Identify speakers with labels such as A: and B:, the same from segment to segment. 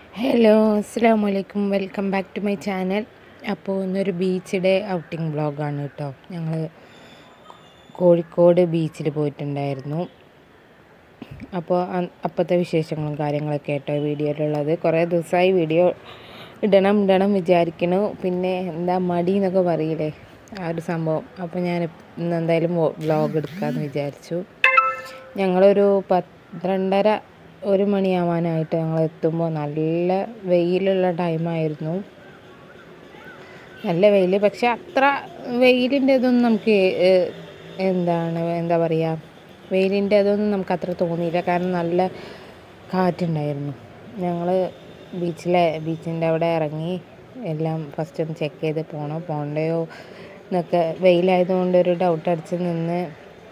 A: hello അസ്സാം വലൈക്കും welcome back to my channel അപ്പോൾ ഇന്നൊരു ബീച്ചിടെ ഔട്ടിംഗ് വ്ളോഗാണ് കേട്ടോ ഞങ്ങൾ കോഴിക്കോട് ബീച്ചിൽ പോയിട്ടുണ്ടായിരുന്നു അപ്പോൾ അ- അപ്പോഴത്തെ വിശേഷങ്ങളും കാര്യങ്ങളൊക്കെ കേട്ടോ വീഡിയോയിലുള്ളത് കുറേ ദിവസമായി വീഡിയോ ഇടണം ഇടണം വിചാരിക്കണു പിന്നെ എന്താ മടി എന്നൊക്കെ പറയില്ലേ ആ ഒരു സംഭവം അപ്പോൾ ഞാൻ ഇന്ന് എന്തായാലും വ്ളോഗ് എടുക്കാമെന്ന് വിചാരിച്ചു ഞങ്ങളൊരു പന്ത്രണ്ടര ഒരു മണിയാവാനായിട്ട് ഞങ്ങൾ എത്തുമ്പോൾ നല്ല വെയിലുള്ള ടൈമായിരുന്നു നല്ല വെയിൽ പക്ഷെ അത്ര വെയിലിൻ്റെ ഇതൊന്നും നമുക്ക് ഏഹ്, എന്താണ് എന്താ പറയുക വെയിലിൻ്റെ ഇതൊന്നും നമുക്ക് അത്ര തോന്നിയില്ല കാരണം നല്ല കാറ്റുണ്ടായിരുന്നു ഞങ്ങൾ ബീച്ചിലെ ബീച്ചിൻ്റെ അവിടെ ഇറങ്ങി എല്ലാം ഫസ്റ്റ് ഒന്ന് ചെക്ക് ചെയ്ത് പോണോ പോണ്ടയോ എന്നൊക്കെ വെയിലായതുകൊണ്ട് ഒരു ഡൗട്ട് അടിച്ച് നിന്ന്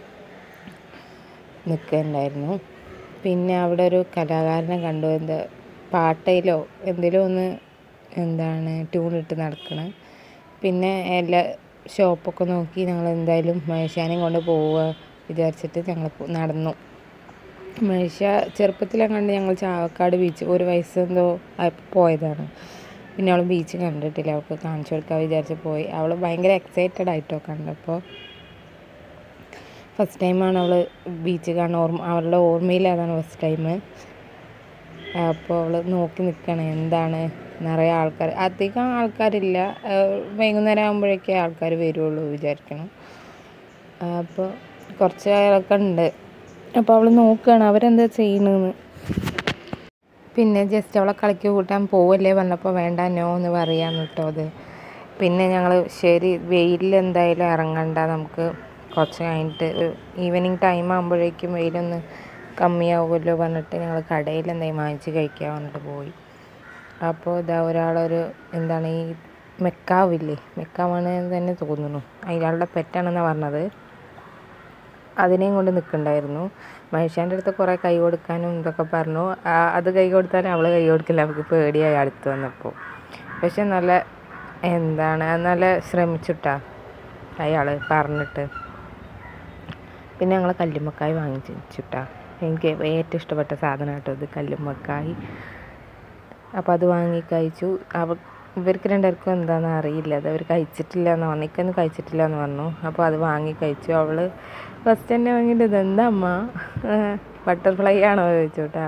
A: നിൽക്കുന്നുണ്ടായിരുന്നു പിന്നെ അവിടെ ഒരു കലാകാരനെ കണ്ടു എന്താ പാട്ടയിലോ എന്തെങ്കിലും ഒന്ന് എന്താണ് ട്യൂണിട്ട് നടക്കണ പിന്നെ എല്ലാ ഷോപ്പൊക്കെ നോക്കി ഞങ്ങൾ എന്തായാലും മേശാനെയും കൊണ്ട് പോവുക വിചാരിച്ചിട്ട് ഞങ്ങൾ നടന്നു മേശ ചെറുപ്പത്തിലെ കണ്ട് ഞങ്ങൾ ചാവക്കാട് ബീച്ച് ഒരു വയസ്സ് എന്തോ ആയപ്പോൾ പോയതാണ് പിന്നെ അവൾ ബീച്ച് കണ്ടിട്ടില്ല അവൾക്ക് കാണിച്ചു കൊടുക്കാൻ വിചാരിച്ച് പോയി അവൾ ഭയങ്കര എക്സൈറ്റഡ് ആയിട്ടോ കണ്ടപ്പോൾ ഫസ്റ്റ് ടൈമാണ് അവൾ ബീച്ച് കാണാൻ ഓർമ്മ അവളുടെ ഓർമ്മയിൽ അതാണ് ഫസ്റ്റ് ടൈം അപ്പോൾ അവൾ നോക്കി നിൽക്കണം എന്താണ് നിറയെ ആൾക്കാർ അധികം ആൾക്കാരില്ല ഏഹ് വൈകുന്നേരം ആകുമ്പോഴേക്കേ ആൾക്കാർ വരുള്ളൂ വിചാരിക്കണം അപ്പോൾ കുറച്ച് ആളൊക്കെ ഉണ്ട് അപ്പോൾ അവൾ നോക്കുകയാണ് അവരെന്താ ചെയ്യണമെന്ന് പിന്നെ ജസ്റ്റ് അവളെ കളിക്ക് കൂട്ടാൻ പോവല്ലേ പറഞ്ഞപ്പോൾ വേണ്ട നോ എന്ന് പറയാന്ന് കേട്ടോ അത് പിന്നെ ഞങ്ങൾ ശരി വെയിലിൽ എന്തായാലും ഇറങ്ങണ്ട നമുക്ക് കുറച്ച് കഴിഞ്ഞിട്ട് ഈവനിങ് ടൈം ആകുമ്പോഴേക്കും വെയിലൊന്ന് കമ്മിയാവുമല്ലോ പറഞ്ഞിട്ട് ഞങ്ങൾ കടയിൽ എന്തെങ്കിലും വാങ്ങിച്ച് കഴിക്കാൻ പറഞ്ഞിട്ട് പോയി അപ്പോൾ ഇതാ ഒരാളൊരു എന്താണ് ഈ മെക്കാവില്ലേ മെക്കാവാണ് എന്ന് തന്നെ തോന്നുന്നു അയാളുടെ പെറ്റാണെന്നാണ് പറഞ്ഞത് അതിനെയും കൊണ്ട് നിൽക്കണ്ടായിരുന്നു മനുഷ്യൻ്റെ അടുത്ത് കുറേ കൈ കൊടുക്കാനും ഇതൊക്കെ പറഞ്ഞു ആ, അത് കൈ കൊടുത്താലും അവൾ കൈ കൊടുക്കില്ല അവൾക്ക് പേടിയായി അടുത്ത് വന്നപ്പോൾ പക്ഷെ നല്ല എന്താണ് അത് നല്ല ശ്രമിച്ചിട്ടാ അയാൾ പറഞ്ഞിട്ട് പിന്നെ ഞങ്ങൾ കല്ലുമ്മക്കായി വാങ്ങിച്ചിട്ടാ എനിക്ക് ഏറ്റവും ഇഷ്ടപ്പെട്ട സാധനം കേട്ടോ ഇത് കല്ലുമ്മക്കായി അപ്പോൾ അത് വാങ്ങി കഴിച്ചു അവ ഇവർക്ക് രണ്ടുപേർക്കും എന്താണെന്ന് അറിയില്ല അത് അവർ കഴിച്ചിട്ടില്ല എന്ന് പറഞ്ഞു ഇക്കൊന്നും കഴിച്ചിട്ടില്ല എന്ന് പറഞ്ഞു അപ്പോൾ അത് വാങ്ങി കഴിച്ചു അവൾ ഫസ്റ്റ് തന്നെ വാങ്ങിയിട്ട് ഇതെന്താ അമ്മ ബട്ടർഫ്ലൈ ആണോ ചോദിച്ചു കേട്ടാ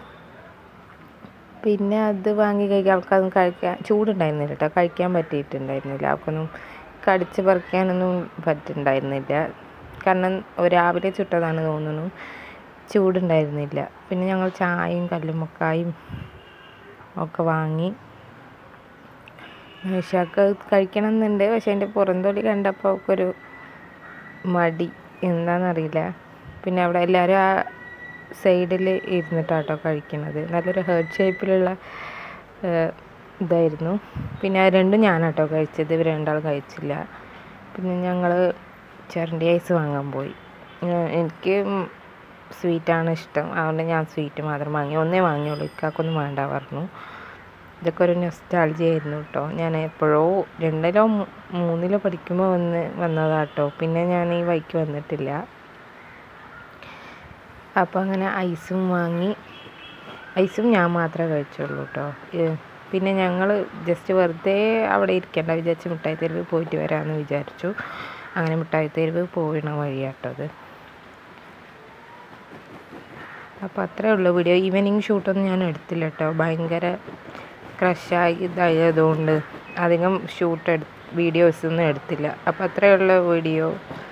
A: പിന്നെ അത് വാങ്ങി കഴിക്കാൻ അവൾക്കതൊന്നും കഴിക്കാൻ ചൂടുണ്ടായിരുന്നില്ല കേട്ടോ കഴിക്കാൻ പറ്റിയിട്ടുണ്ടായിരുന്നില്ല അവൾക്കൊന്നും കടിച്ച് പറിക്കാനൊന്നും പറ്റുന്നുണ്ടായിരുന്നില്ല കാരണം രാവിലെ ചുട്ടതാണ് തോന്നുന്നു ചൂടുണ്ടായിരുന്നില്ല പിന്നെ ഞങ്ങൾ ചായയും കല്ലുമ്മക്കായും ഒക്കെ വാങ്ങി നിഷാക്ക് കഴിക്കണം എന്നുണ്ട് പക്ഷെ എൻ്റെ പുറംതൊലി കണ്ടപ്പോൾ അവൾക്കൊരു മടി എന്താണെന്നറിയില്ല പിന്നെ അവിടെ എല്ലാവരും ആ സൈഡിൽ ഇരുന്നിട്ടാട്ടോ കഴിക്കണത് നല്ലൊരു ഹേർട്ട് ഷേപ്പിലുള്ള ഇതായിരുന്നു പിന്നെ അത് രണ്ടും ഞാനാട്ടോ കഴിച്ചത് ഇവർ രണ്ടാൾ കഴിച്ചില്ല പിന്നെ ഞങ്ങൾ ചരണ്ടി ഐസ് വാങ്ങാൻ പോയി ഏഹ് എനിക്ക് സ്വീറ്റാണ് ഇഷ്ടം അതുകൊണ്ട് ഞാൻ സ്വീറ്റ് മാത്രം വാങ്ങി ഒന്നേ വാങ്ങിയുള്ളൂ ഇക്കാക്കൊന്നും വേണ്ട പറഞ്ഞു ഇതൊക്കെ ഒരു നെസ്റ്റാൾജി ആയിരുന്നു കേട്ടോ ഞാൻ എപ്പോഴോ രണ്ടിലോ മൂ- മൂന്നിലോ പഠിക്കുമ്പോൾ വന്ന് വന്നതാട്ടോ പിന്നെ ഞാൻ ഈ വൈക്ക് വന്നിട്ടില്ല അപ്പോൾ അങ്ങനെ ഐസും വാങ്ങി ഐസും ഞാൻ മാത്രമേ കഴിച്ചുള്ളൂ കേട്ടോ പിന്നെ ഞങ്ങൾ ജസ്റ്റ് വെറുതെ അവിടെ ഇരിക്കേണ്ട വിചാരിച്ച് മിഠായി തെരുവ് പോയിട്ട് വരാമെന്ന് വിചാരിച്ചു അങ്ങനെ മിഠായി തെരുവ് പോയണ വഴിയാട്ടോ അത് അപ്പോൾ അത്രേ ഉള്ളൂ വീഡിയോ ഈവനിങ് ഷൂട്ടൊന്നും ഞാൻ എടുത്തില്ല കേട്ടോ ഭയങ്കര ക്രഷായി ഇതായതുകൊണ്ട് അധികം ഷൂട്ട് എടു വീഡിയോസൊന്നും എടുത്തില്ല അപ്പോൾ അത്രേ ഉള്ളൂ വീഡിയോ